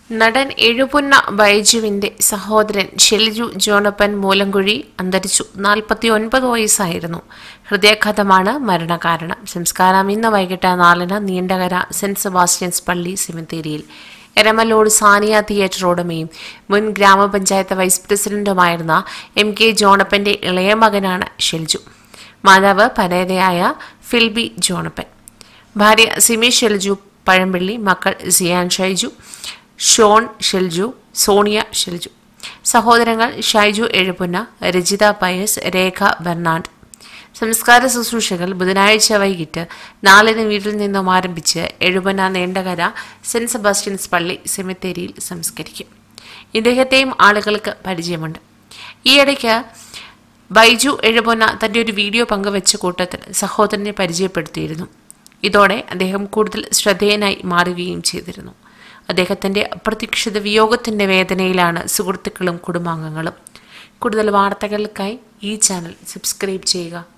നടൻ എഴുപുന്ന ബൈജുവിന്റെ സഹോദരൻ ഷെലിജു ജോണപ്പൻ മൂലങ്കുഴി അന്തരിച്ചു നാൽപ്പത്തി ഒൻപത് വയസ്സായിരുന്നു ഹൃദയാഘാതമാണ് മരണകാരണം സംസ്കാരം ഇന്ന് വൈകിട്ട് നാലിന് നീണ്ടകര സെന്റ് സെബാസ്റ്റ്യൻസ് പള്ളി സെമിത്തേരിയിൽ എരമലോട് സാനിയ തിയേറ്റർ ഉടമയും മുൻ ഗ്രാമപഞ്ചായത്ത് വൈസ് പ്രസിഡന്റുമായിരുന്ന എം കെ ജോണപ്പന്റെ ഇളയ മകനാണ് ഷെൽജു മാതാവ് പരേതയായ ഫിൽബി ജോണപ്പൻ ഭാര്യ സിമി ഷെൽജു പഴമ്പള്ളി മക്കൾ സിയാൻ ഷൈജു ഷോൺ ഷെൽജു സോണിയ ഷെൽജു സഹോദരങ്ങൾ ഷൈജു എഴുപുന്ന രജിത പയസ് രേഖ ബെർണാഡ് സംസ്കാര ശുശ്രൂഷകൾ ബുധനാഴ്ച വൈകിട്ട് നാലിന് വീട്ടിൽ നിന്നും ആരംഭിച്ച് എഴുപന നീണ്ടകര സെന്റ് സെബാസ്റ്റ്യൻസ് പള്ളി സെമിത്തേരിയിൽ സംസ്കരിക്കും ഇദ്ദേഹത്തെയും ആളുകൾക്ക് പരിചയമുണ്ട് ഈയിടയ്ക്ക് ബൈജു എഴുപൊന്ന തന്റെ ഒരു വീഡിയോ പങ്കുവെച്ച കൂട്ടത്തിൽ സഹോദരനെ പരിചയപ്പെടുത്തിയിരുന്നു ഇതോടെ അദ്ദേഹം കൂടുതൽ ശ്രദ്ധേയനായി മാറുകയും ചെയ്തിരുന്നു അദ്ദേഹത്തിന്റെ അപ്രതീക്ഷിത വിയോഗത്തിന്റെ വേദനയിലാണ് സുഹൃത്തുക്കളും കുടുംബാംഗങ്ങളും കൂടുതൽ വാർത്തകൾക്കായി ഈ ചാനൽ സബ്സ്ക്രൈബ് ചെയ്യുക